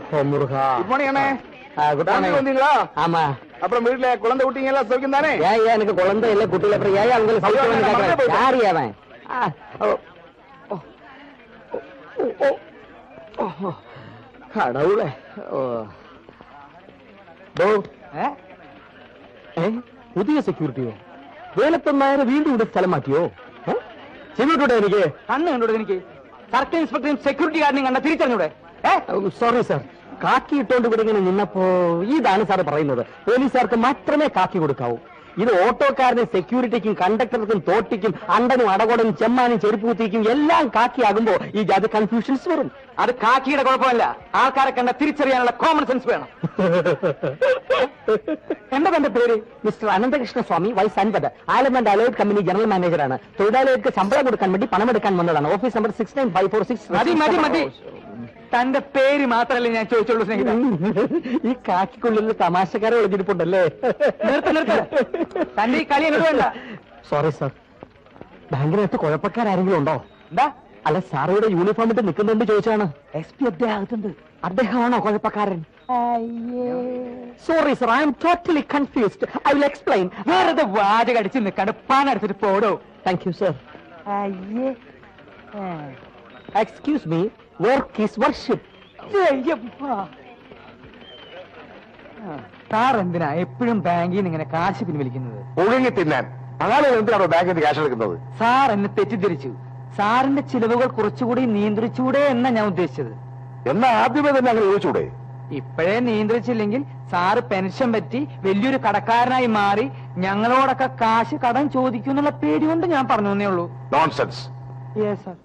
ஓ முருகா good morning அண்ணே good family வந்தீங்களா ஆமா அப்புறம் வீட்டுல குழந்தை குட்டிங்க எல்லாம் சௌக்கியம் தானே ஏன் ஏன் எனக்கு குழந்தை இல்ல குட்டியில அப்புறம் ஏன் அவங்களுக்கு ஐயோ, சௌக்கியம் நான் மறந்தே போயிட்டேன். யாரு அவன் ஆ, ஓ, ஓ, ஓ, ஓ, ஓ, கடவுளே ஓ. ഡോ, ഏ? പുതിയ സെക്യൂരിറ്റിയോ വേലത്തന്നായരെ വീണ്ടും ഇവിടെ സ്ഥലം മാറ്റിയോ ഏ? ചെവിട്ടൂടെ എനിക്ക് കണ്ണ് കണ്ടോട് എനിക്ക് സർക്കിൾ ഇൻസ്പെക്ടറും സെക്യൂരിറ്റി ഗാർഡിനെയും കണ്ട തിരിച്ചറിഞ്ഞൂടെ സോറി സാർ കാക്കി ഇട്ടോണ്ട് ഇവിടെ ഇങ്ങനെ നിന്നപ്പോ ഇതാണ് സാർ പറയുന്നത് പോലീസുകാർക്ക് മാത്രമേ കാക്കി കൊടുക്കാവൂ ഇത് ഓട്ടോക്കാരനും സെക്യൂരിറ്റിക്കും കണ്ടക്ടർക്കും തോട്ടിക്കും അണ്ടനും അടകോടനും ചെമ്മാനും ചെരുപ്പ് കുത്തിക്കും എല്ലാം കാക്കിയാകുമ്പോ ഈ ജാതി കൺഫ്യൂഷൻസ് വരും അത് കാക്കിയുടെ കുഴപ്പമല്ല ആൾക്കാരെ കണ്ട തിരിച്ചറിയാനുള്ള കോമൺ സെൻസ് വേണം എന്താ തന്റെ പേര് മിസ്റ്റർ അനന്തകൃഷ്ണ സ്വാമി വൈസ് അൻപത് ആലമണ്ട് അലേർട്ട് കമ്പനി ജനറൽ മാനേജറാണ് തൊഴിലാളികൾക്ക് ശമ്പളം കൊടുക്കാൻ വേണ്ടി പണമെടുക്കാൻ വന്നതാണ് office number six nine five four six മതി മതി മതി തന്റെ പേര് മാത്രമല്ലേ ഞാൻ ചോദിച്ചുള്ളൂ സ്നേഹിത ഈ കാക്കിക്കുള്ളിൽ തമാശക്കാരെ ഒളിഞ്ഞിരിപ്പുണ്ടല്ലേ നിർത്ത് നിർത്ത് തന്റെ ഈ കളി എന്നോട് വേണ്ട സോറി സർ ബാങ്കിനകത്ത് കുഴപ്പക്കാരെങ്കിലും ഉണ്ടോ എന്താ അല്ല സാർ ഇവിടെ യൂണിഫോം ഇട്ട് നിൽക്കുന്നുണ്ട് ചോദിച്ചാണ് എസ് പി അദ്ദേഹത്തുണ്ട് അദ്ദേഹമാണോ കുഴപ്പക്കാരൻ sorry sir I'm totally confused I will explain വെറുതെ വാചക അടിച്ച് നിൽക്കാണ്ട് പാനടിച്ചിട്ട് പോടോ thank you sir excuse me work is worship sir എന്തിനാ എപ്പോഴും ബാങ്കിൽ നിന്ന് ഇങ്ങനെ കാശ് പിൻവലിക്കുന്നത് ഒഴുകി തിന്നാൻ ആളുകൾ എന്തിനാണോ ബാങ്കിൽ നിന്ന് ക്യാഷ് എടുക്കുന്നത് സാർ എന്നെ തെറ്റിദ്ധരിച്ചു സാറിന്റെ ചിലവുകൾ കുറച്ചുകൂടി നിയന്ത്രിച്ചൂടെ എന്നാ ഞാൻ ഉദ്ദേശിച്ചത് എന്നാ ആദ്യമേ തന്നെ അങ്ങനെ ചോദിച്ചൂടെ ഇപ്പോഴേ നിയന്ത്രിച്ചില്ലെങ്കിൽ സാറ് പെൻഷൻ പറ്റി വലിയൊരു കടക്കാരനായി മാറി ഞങ്ങളോടൊക്കെ കാശ് കടം ചോദിക്കും എന്നുള്ള പേടി കൊണ്ട് ഞാൻ പറഞ്ഞു തന്നേ ഉള്ളൂ നോൺസെൻസ് യെസ് സാർ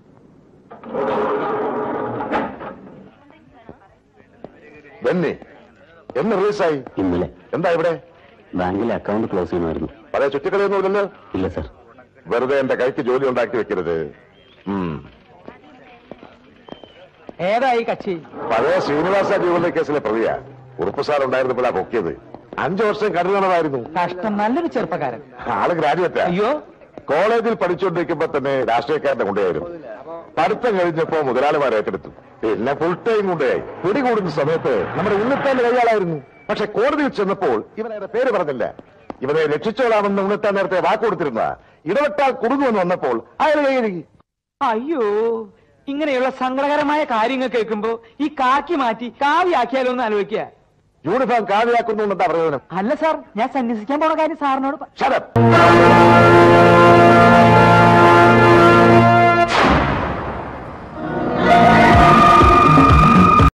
ബെന്നി എന്ന് റിലീസായി ഇന്നലെ എന്താ ഇവിടെ ബാങ്കിലെ അക്കൗണ്ട് ക്ലോസ് ചെയ്യണമായിരുന്നു പഴയ ചുറ്റിക്കളിയൊന്നുമില്ലല്ലോ ഇല്ല സർ വെറുതെ എന്റെ കൈക്ക് ജോലി ഉണ്ടാക്കി വെക്കരുത് ഉം. ഏതായി കക്ഷി പഴയ ശ്രീനിവാസ ജുവലറി കേസിലെ പ്രതിയാ ഉറുപ്പ് സാർ ഉണ്ടായിരുന്നപ്പോഴാ പൊക്കിയത് അഞ്ചു വർഷം കരുതണമായിരുന്നു കഷ്ടം നല്ലൊരു ചെറുപ്പക്കാരൻ ആള് ഗ്രാജുവേറ്റാ അയ്യോ കോളേജിൽ പഠിച്ചുകൊണ്ടിരിക്കുമ്പോ തന്നെ രാഷ്ട്രീയക്കാരന്റെ കൊണ്ടുപോയിരുന്നു പഠിത്തം കഴിഞ്ഞപ്പോ മുതലാളിമാർ ഏറ്റെടുത്തു പിന്നെ ഫുൾ ടൈം കൊണ്ടുപോയി പിടികൂടുന്ന സമയത്ത് നമ്മുടെ ഉണ്ണിത്താന്റെ കൈയാളായിരുന്നു പക്ഷെ കോടതിയിൽ ചെന്നപ്പോൾ ഇവനയുടെ പേര് പറഞ്ഞില്ല ഇവനെ രക്ഷിച്ചോളാമെന്ന് ഉണ്ണിത്താൻ നേരത്തെ വാക്ക് കൊടുത്തിരുന്ന ഇടപെട്ടാൽ കുടുങ്ങുമെന്ന് വന്നപ്പോൾ അയാൾ കൈയഴുകി അയ്യോ ഇങ്ങനെയുള്ള സങ്കടകരമായ കാര്യങ്ങൾ കേൾക്കുമ്പോ ഈ കാക്കി മാറ്റി കാവിയാക്കിയാലോ എന്ന് ആലോചിക്കുക യൂണിഫോം കാവ്യാക്കുന്നു എന്താ പ്രയോജനം അല്ല സാർ ഞാൻ സന്യസിക്കാൻ പോണ കാര്യം സാറിനോട് പ- ശരം